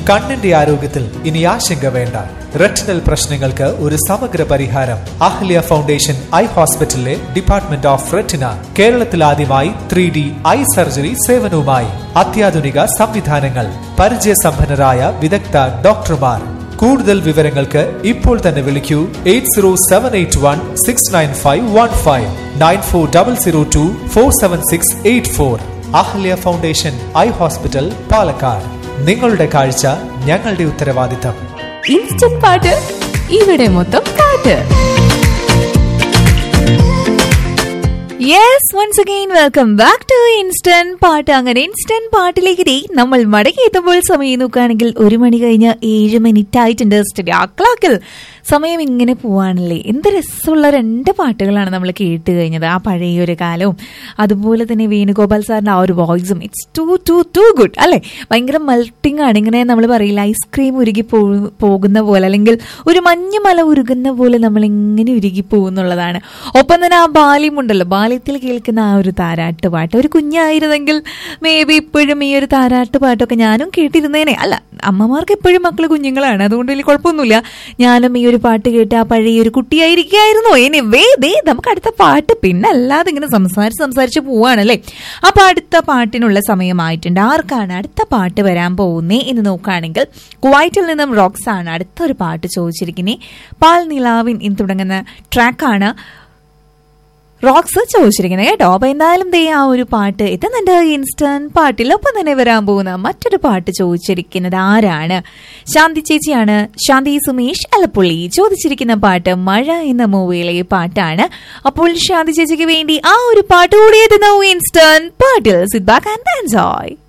കണ്ണിന്റെ ആരോഗ്യത്തിൽ ഇനി ആശങ്ക വേണ്ട റെറ്റിനൽ പ്രശ്നങ്ങൾക്ക് ഒരു സമഗ്ര പരിഹാരം അഹ്ല്യ ഫൗണ്ടേഷൻ ഐ ഹോസ്പിറ്റലിലെ ഡിപ്പാർട്ട്മെന്റ് ഓഫ് റെറ്റിന കേരളത്തിൽ ആദ്യമായി ത്രീ ഡി ഐ സർജറി സേവനവുമായി അത്യാധുനിക സംവിധാനങ്ങൾ പരിചയസമ്പന്നരായ വിദഗ്ധ ഡോക്ടർമാർ കൂടുതൽ വിവരങ്ങൾക്ക് ഇപ്പോൾ തന്നെ വിളിക്കൂ eight zero seven eight one six nine five one five nine four double zero two four seven six eight four Ahalya foundation eye hospital Palakkad നിങ്ങളുടെ കാഴ്ച ഞങ്ങളുടെ ഉത്തരവാദിത്തം ഇൻസ്റ്റന്റ് പാട്ട് ഇവിടെ മൊത്തം പാട്ട് yes once again welcome back to instant പാട്ട് അങ്ങനെ ഇൻസ്റ്റന്റ് പാട്ടിലേക്ക് ദേ നമ്മൾ മടങ്ങി എത്തുമ്പോൾ സമയം നോക്കുകയാണെങ്കിൽ ഒരു മണി കഴിഞ്ഞ് ഏഴ് മിനിറ്റ് ആയിട്ടുണ്ട് സ്റ്റഡി ക്ലോക്കിൽ സമയം ഇങ്ങനെ പോവാണല്ലേ എന്ത് രസമുള്ള രണ്ട് പാട്ടുകളാണ് നമ്മൾ കേട്ട് കഴിഞ്ഞത് ആ പഴയ ഒരു കാലവും അതുപോലെ തന്നെ വേണുഗോപാൽ സാറിന്റെ ആ ഒരു വോയിസും it's too too too good അല്ലേ ഭയങ്കര മൾട്ടിങ് ആണ് ഇങ്ങനെ നമ്മൾ പറയില്ല ഐസ്ക്രീം ഉരുകി പോ- പോകുന്ന പോലെ അല്ലെങ്കിൽ ഒരു മഞ്ഞുമല ഉരുകുന്ന പോലെ നമ്മൾ ഇങ്ങനെ ഉരുകി പോകുന്നുള്ളതാണ് ഒപ്പം തന്നെ ആ ബാല്യമുണ്ടല്ലോ ബാല്യത്തിൽ കേൾക്കുന്ന ആ ഒരു താരാട്ട് പാട്ട് ഒരു കുഞ്ഞായിരുന്നെങ്കിൽ മേ ബി ഇപ്പോഴും ഈ ഒരു താരാട്ട് പാട്ടൊക്കെ ഞാനും കേട്ടിരുന്നേനെ അല്ല അമ്മമാർക്ക് എപ്പോഴും മക്കള് കുഞ്ഞുങ്ങളാണ് അതുകൊണ്ട് വലിയ കുഴപ്പമൊന്നുമില്ല ഞാനും ഈ ഒരു പാട്ട് കേട്ട് ആ പഴയ ഒരു കുട്ടിയായിരിക്കായിരുന്നു ഇനി വേ ദേ നമുക്ക് അടുത്ത പാട്ട് പിന്നെ അല്ലാതെ ഇങ്ങനെ സംസാരിച്ച് സംസാരിച്ച് പോവാണല്ലേ അപ്പൊ അടുത്ത പാട്ടിനുള്ള സമയമായിട്ടുണ്ട് ആർക്കാണ് അടുത്ത പാട്ട് വരാൻ പോകുന്നേ എന്ന് നോക്കുകയാണെങ്കിൽ കുവൈറ്റിൽ നിന്നും റോക്സ് ആണ് അടുത്തൊരു പാട്ട് ചോദിച്ചിരിക്കുന്നത് പാൽ നിലാവിൻ എന്ന് തുടങ്ങുന്ന ട്രാക്കാണ് റോക്സ് ചോദിച്ചിരിക്കുന്നത് കേട്ടോ അപ്പൊ എന്തായാലും ദേ ആ ഒരു പാട്ട് എത്തുന്നുണ്ട് ഇൻസ്റ്റന്റ് പാട്ടിൽ ഒപ്പം തന്നെ വരാൻ പോകുന്ന മറ്റൊരു പാട്ട് ചോദിച്ചിരിക്കുന്നത് ആരാണ് ശാന്തി ചേച്ചിയാണ് ശാന്തി സുമേഷ് അലപ്പുള്ളി ചോദിച്ചിരിക്കുന്ന പാട്ട് മഴ എന്ന മൂവിയിലെ പാട്ടാണ് അപ്പോൾ ശാന്തി ചേച്ചിക്ക് വേണ്ടി ആ ഒരു പാട്ട് കൂടി എത്തുന്നു ഇൻസ്റ്റന്റ് പാട്ടിൽ സിറ്റ് ബാക്ക് ആൻഡ് എൻജോയ്